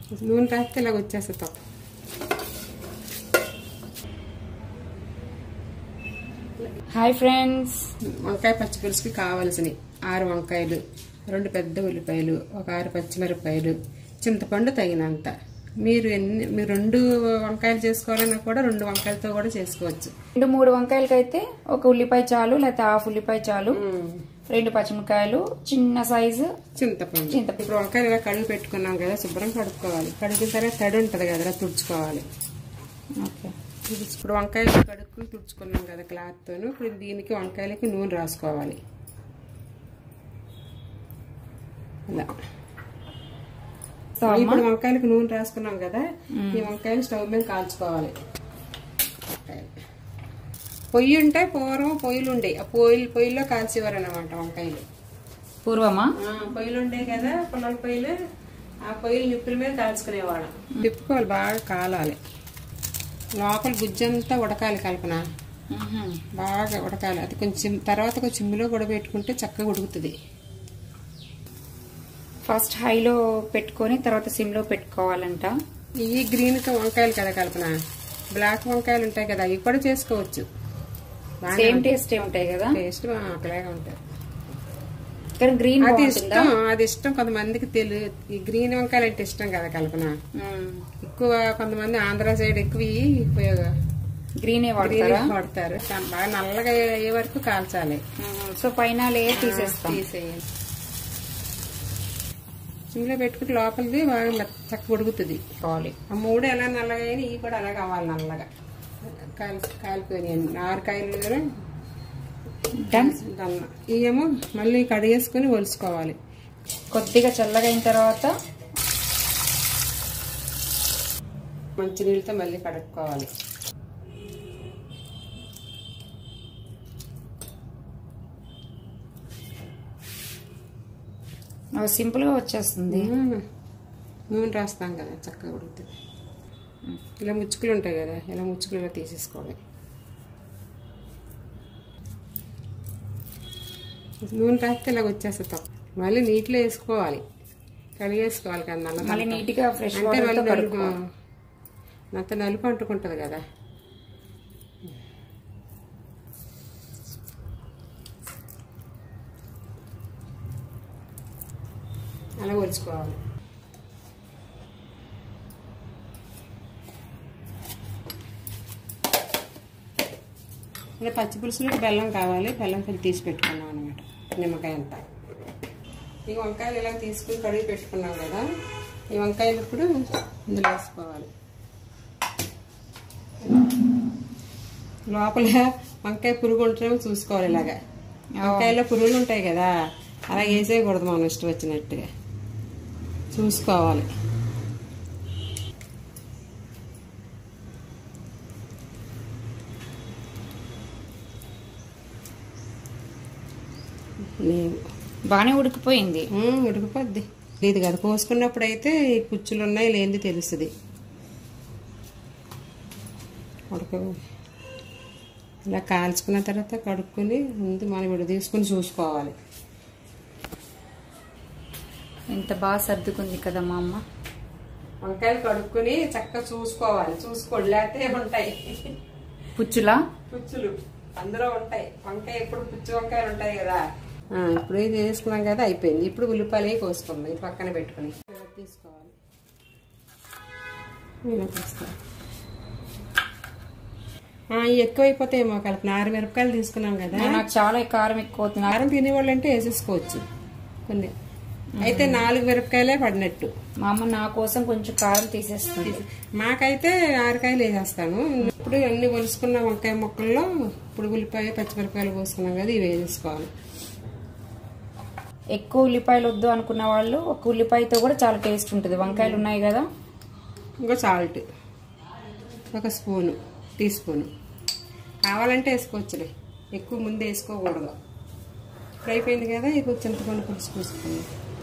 నూనె రాస్తే ఇలాగ వచ్చేస్తుంది తప్ప హాయ్ ఫ్రెండ్స్ వంకాయ పచ్చిపులుసుకి కావాల్సినవి ఆరు వంకాయలు రెండు పెద్ద ఉల్లిపాయలు ఒక ఆరు పచ్చిమిరపకాయలు చింతపండు తగినంత మీరు ఎన్ని మీరు రెండు వంకాయలు చేసుకోవాలన్నా కూడా రెండు వంకాయలతో కూడా చేసుకోవచ్చు రెండు మూడు వంకాయలకి అయితే ఒక ఉల్లిపాయ చాలు లేకపోతే హాఫ్ ఉల్లిపాయ చాలు రెండు పచ్చిమిరకాయలు చిన్న సైజు చింతపండు చింతపండు. ఇప్పుడు వంకాయలు ఇలా కడుగు పెట్టుకున్నాం కదా శుభ్రం కడుక్కోవాలి కడిగిన తర్వాత తడి ఉంటుంది కదా తుడుచుకోవాలి ఓకే ఇప్పుడు వంకాయలు కడుక్కుని తుడుచుకున్నాం కదా క్లాత్తోను ఇప్పుడు దీనికి వంకాయలకి నూనె రాసుకోవాలి ఇలా సో ఇప్పుడు వంకాయలకు నూనె రాసుకున్నాం కదా ఈ వంకాయలు స్టవ్ మీద కాల్చుకోవాలి పొయ్యి ఉంటే పూర్వం పొయ్యిలు ఉండే ఆ పొయ్యిలు పొయ్యిలో కాల్చేవారు అనమాట వంకాయలు పూర్వమా ఆ, పొయ్యిలు ఉండే కదా పుల్లల పొయ్యిలు ఆ పొయ్యిలు నిప్పుల మీద కాల్చుకునేవాళ్ళం తిప్పుకోవాలి బాగా కాలాలి లోపల గుజ్జంతా ఉడకాలి కల్పన బాగా ఉడకాలి అది కొంచెం తర్వాత కొంచెం చిమ్ములో కూడా పెట్టుకుంటే చక్కగా ఉడుకుతుంది ఫస్ట్ హైలో పెట్టుకొని తర్వాత సిమ్ లో పెట్టుకోవాలంట ఈ గ్రీన్ వంకాయలు కదా కల్పన బ్లాక్ వంకాయలు ఉంటాయి కదా అవి కూడా చేసుకోవచ్చు సేమ్ టేస్ట్ ఉంటాయి కదా టేస్ట్ అక్కలాగా ఉంటాయి కానీ గ్రీన్ అది బాగుంటుందా ఇష్టం అది ఇష్టం కొంతమందికి తెలియదు ఈ గ్రీన్ వంకాయలు అంటే ఇష్టం కదా కల్పన మ్మ్. ఎక్కువ కొంతమంది ఆంధ్ర సైడ్ ఎక్కువ ఇవి ఉపయోగ గ్రీనే గ్రీన్ వాడతారా వాడతారు చాలా బాగా నల్లగా అయ్యే వరకు కాల్చాలి మ్మ్. సో పైన లేయర్ తీసేస్తాం తీసేయాలి సిమ్లో పెట్టుకుంటే లోపలిది బాగా మెత్త- చక్కగా ఉడుకుతుంది కావాలి ఆ మూడు ఎలా నల్లగా అయినా ఇవి కూడా అలా కావాలి నల్లగా కాలి కాలిపోయినాయి ఆరుకాయలు కూడా డన్ దన్న ఇవేమో మళ్ళీ కడిగేసుకొని ఒలుసుకోవాలి కొద్దిగా చల్లగా అయిన తర్వాత మంచి నీళ్ళతో మళ్ళీ కడుక్కోవాలి సింపుల్ గా వచ్చేస్తుంది మ్మ్. నూనె రాస్తాం కదా చక్కగా ఉడుకుతుంది ఇలా ముచ్చుకులు ఉంటాయి కదా ఇలా ముచ్చుకులు ఇలా తీసేసుకోవాలి నూనె రాస్తే ఇలాగ వచ్చేస్తుంది తప్ప మళ్ళీ నీటిలో వేసుకోవాలి కడిగేసుకోవాలి కదా నల్ల మళ్ళీ నీట్ గా ఫ్రెష్ అంటే వాటర్ మళ్ళీ తో నలుపు కడుక్కోవాలి అంత నలుపు అంటుకుంటుంది కదా అలా ఒలుచుకోవాలి ఇలా పచ్చి పులుసులోకి బెల్లం కావాలి బెల్లం పొడి తీసి పెట్టుకున్నాం అనమాట నిమ్మకాయ అంతా ఈ వంకాయలు ఇలా తీసుకుని కడిగి పెట్టుకున్నాం కదా ఈ వంకాయలు ఇప్పుడు ఇందులో వేసుకోవాలి లోపల వంకాయ పురుగు ఉంటేమో చూసుకోవాలి ఇలాగా వంకాయలో పురుగులు ఉంటాయి కదా అలా వేసేయకూడదు మనం ఇష్టం వచ్చినట్టుగా చూసుకోవాలి లేవు బాగానే ఉడికిపోయింది ఉమ్, ఉడికిపోద్ది ఇది కదా కోసుకున్నప్పుడు అయితే ఈ కుచ్చులు ఉన్నాయి లేనిది తెలుస్తుంది ఉడక ఇలా కాల్చుకున్న తర్వాత కడుక్కొని ముందు మనం విడ తీసుకుని చూసుకోవాలి ఎంత బాగా సర్దుకుంది కదా మా అమ్మ వంకాయలు కడుక్కొని చక్కగా చూసుకోవాలి చూసుకోండి లేకపోతే ఉంటాయి పుచ్చులా పుచ్చులు అందులో ఉంటాయి వంకాయ ఎప్పుడు పుచ్చు వంకాయలు ఉంటాయి కదా ఆ, ఇప్పుడు ఇది వేసుకున్నాం కదా అయిపోయింది ఇప్పుడు ఉల్లిపాయలు కోసుకుందాం ఇది పక్కన పెట్టుకుని ఇలా తీసుకోవాలి ఇలా తీసుకోవాలి ఆ, ఇవి ఎక్కువ అయిపోతాయేమో కలుపున ఆరు మిరపకాయలు తీసుకున్నాం కదా నాకు చాలా కారం ఎక్కువ అవుతుంది కారం తినేవాళ్ళు అంటే వేసేసుకోవచ్చు కొన్ని అయితే నాలుగు మిరపకాయలే పడినట్టు మా అమ్మ నా కోసం కొంచెం కారం తీసేస్తుంది మాకైతే ఆరకాయలు వేసేస్తాను ఇప్పుడు అన్ని ఒలుసుకున్న వంకాయ ముక్కల్లో ఇప్పుడు ఉల్లిపాయ పచ్చిమిరపకాయలు పోసుకున్నాం కదా ఇవి వేసేసుకోవాలి ఎక్కువ ఉల్లిపాయలు వద్దు అనుకున్న వాళ్ళు ఒక ఉల్లిపాయతో కూడా చాలా టేస్ట్ ఉంటుంది వంకాయలు ఉన్నాయి కదా ఇంకా సాల్ట్ ఒక స్పూను టీ స్పూను కావాలంటే వేసుకోవచ్చులే ఎక్కువ ముందు వేసుకోకూడదు ఇప్పుడు అయిపోయింది కదా ఇప్పుడు చింతపండు పులుసు పోసుకుంది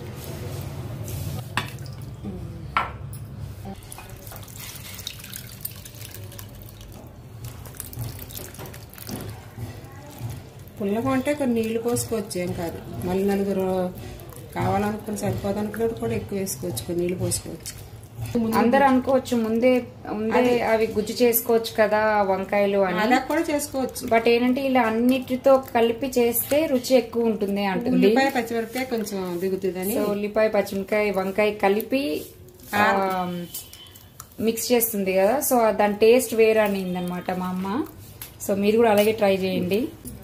పుల్లగా ఉంటే కొన్ని నీళ్లు పోసుకోవచ్చు ఏం కాదు మళ్ళీ నలుగురు కావాలనుకుని సరిపోదనుకున్నట్టు కూడా ఎక్కువ వేసుకోవచ్చు కొన్ని నీళ్ళు పోసుకోవచ్చు అందరు అనుకోవచ్చు ముందే ముందే అవి గుజ్జు చేసుకోవచ్చు కదా వంకాయలు అని అలా కూడా చేసుకోవచ్చు బట్ ఏంటంటే ఇలా అన్నిటితో కలిపి చేస్తే రుచి ఎక్కువ ఉంటుంది అంటుంది ఉల్లిపాయ పచ్చిమిరపకాయ కొంచెం దిగుతుందని సో ఉల్లిపాయ పచ్చిమిరకాయ వంకాయ కలిపి మిక్స్ చేస్తుంది కదా సో దాని టేస్ట్ వేరే అనింది అనమాట మా అమ్మ సో మీరు కూడా అలాగే ట్రై చేయండి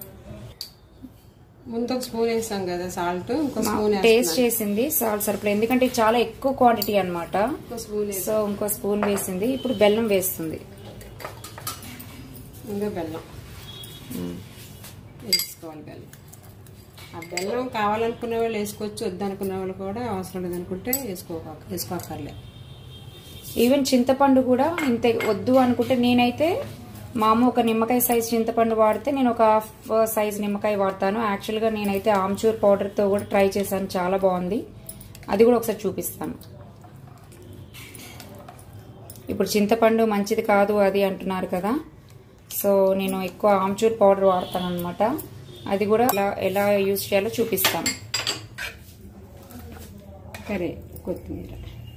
ముందు ఒక స్పూన్ వేసాం కదా సాల్ట్ ఇంకో స్పూన్ టేస్ట్ చేసింది సాల్ట్ సరిపడ ఎందుకంటే ఇది చాలా ఎక్కువ క్వాంటిటీ అన్నమాట ఇంకో స్పూన్ వేసి సో ఇంకో స్పూన్ వేసింది ఇప్పుడు బెల్లం వేస్తుంది ఇంకా బెల్లం వేసుకోవాలి బెల్లం ఆ బెల్లం కావాలనుకునే వాళ్ళు వేసుకోవచ్చు వద్దనుకునే వాళ్ళు కూడా అవసరం లేదనుకుంటే వేసుకోక వేసుకోకర్లే ఈవెన్ చింతపండు కూడా ఇంత వద్దు అనుకుంటే నేనైతే మా అమ్మ ఒక నిమ్మకాయ సైజ్ చింతపండు వాడితే నేను ఒక హాఫ్ సైజ్ నిమ్మకాయ వాడతాను యాక్చువల్గా నేనైతే ఆమ్చూర్ పౌడర్తో కూడా ట్రై చేశాను చాలా బాగుంది అది కూడా ఒకసారి చూపిస్తాను ఇప్పుడు చింతపండు మంచిది కాదు అది అంటున్నారు కదా సో నేను ఎక్కువ ఆమ్చూర్ పౌడర్ వాడతాను అనమాట అది కూడా ఎలా ఎలా యూజ్ చేయాలో చూపిస్తాను కరే కొత్తిమీర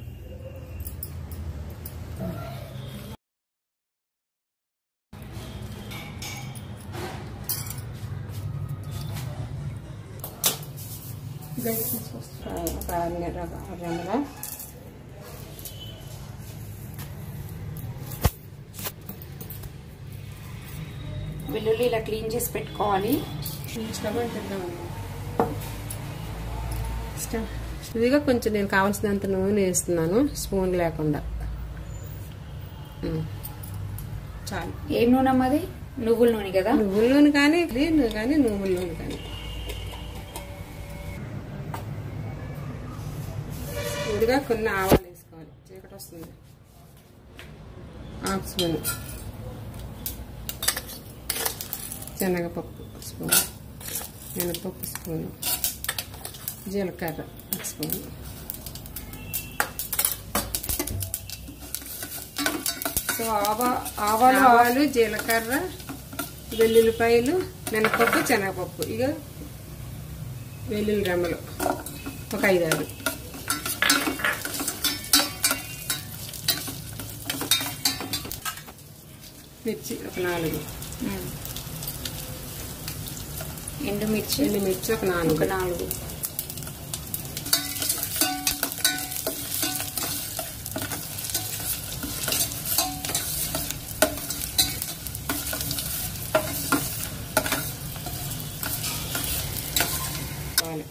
ఒక అరగంట అరగంట వెల్లుల్లి ఇలా క్లీన్ చేసి పెట్టుకోవాలి స్టవ్ అంటిద్దాం స్టవ్ ఇదిగా కొంచెం నేను కావాల్సినంత నూనె వేస్తున్నాను స్పూన్ లేకుండా ఉమ్. చాలు ఏం నూనె అమ్మది నువ్వుల నూనె కదా నువ్వుల నూనె కానీ నూనె కానీ నువ్వుల నూనె కానీ ఇదిగా కొన్ని ఆవాలు వేసుకోవాలి చీకటి వస్తుంది హాఫ్ స్పూన్ శనగపప్పు స్పూన్ మినపప్పు స్పూన్ జీలకర్ర ఒక స్పూన్ సో ఆవా ఆవాలు ఆవాలు జీలకర్ర వెల్లుల్లిపాయలు మినపప్పు శనగపప్పు ఇక వెల్లుల్లి రెమ్మలు ఒక ఐదారు మిర్చి ఒక నాలుగు ఉమ్. ఎండుమిర్చి ఎండు మిర్చి ఒక నాలుగు ఒక నాలుగు కావాలి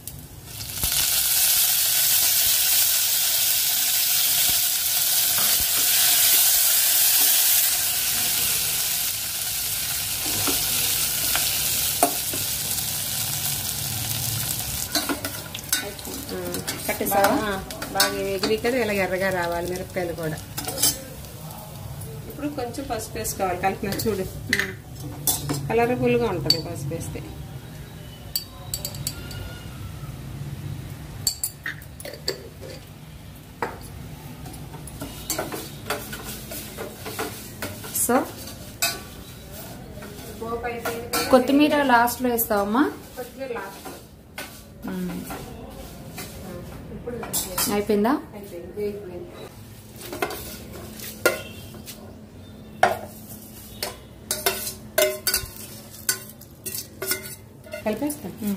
కట్టేసావా బాగా బాగా ఎగిరి కదా ఇలా ఎర్రగా రావాలి మిరపకాయలు కూడా ఇప్పుడు కొంచెం పసుపు వేసుకోవాలి కలిపిన చూడు కలర్ఫుల్గా ఉంటుంది పసుపు వేస్తే సో పోపు అయిపోయింది కదా, కొత్తిమీర లాస్ట్ లో వేస్తావమ్మా కొత్తిమీర లాస్ట్ ఉమ్. ఇప్పుడు అయిపోయిందా అయిపోయింది వేగిపోయింది కలిపేస్తాను ఉమ్.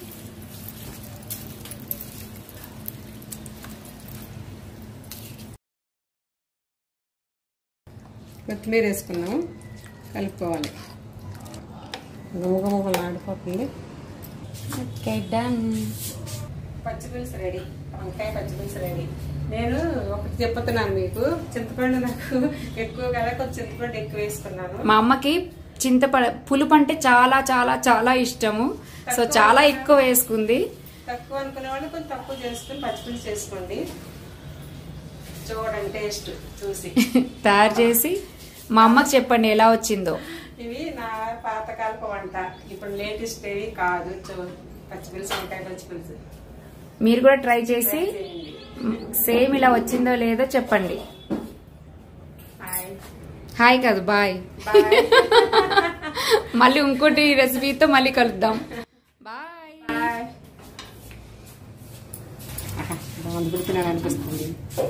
కొత్తిమీర వేసుకున్నాము కలుపుకోవాలి గుమగుమలు ఆడిపోతుంది ఓకే డన్ పచ్చిపులుసు రెడీ వంకాయ పచ్చిపులుసు రెడీ నేను ఒకటి చెప్తున్నాను మీకు చింతపండు నాకు ఎక్కువ కదా కొంచెం చింతపండు ఎక్కువ వేసుకున్నాను మా అమ్మకి చింతప పులుపు అంటే చాలా చాలా చాలా ఇష్టము సో చాలా ఎక్కువ వేసుకుంది తక్కువ అనుకునే వాళ్ళు కొంచెం తక్కువ చేసుకుని పచ్చిపులుసు చేసుకోండి చూడండి టేస్ట్ చూసి తయారు చేసి మా అమ్మకి చెప్పండి ఎలా వచ్చిందో ఇవి నా పాతకాలపు వంట ఇప్పుడు లేటెస్ట్ ఏవి కాదు చూ- పచ్చిపులుసు వంకాయ పచ్చిపులుసు మీరు కూడా ట్రై చేసి చేయండి సేమ్ ఇలా వచ్చిందో లేదో చెప్పండి హాయ్ హాయ్ కాదు బాయ్ బాయ్ మళ్ళీ ఇంకోటి రెసిపీతో మళ్ళీ కలుద్దాం బాయ్ బాయ్ బాగుంది గుర్తున్నాను అనిపిస్తుంది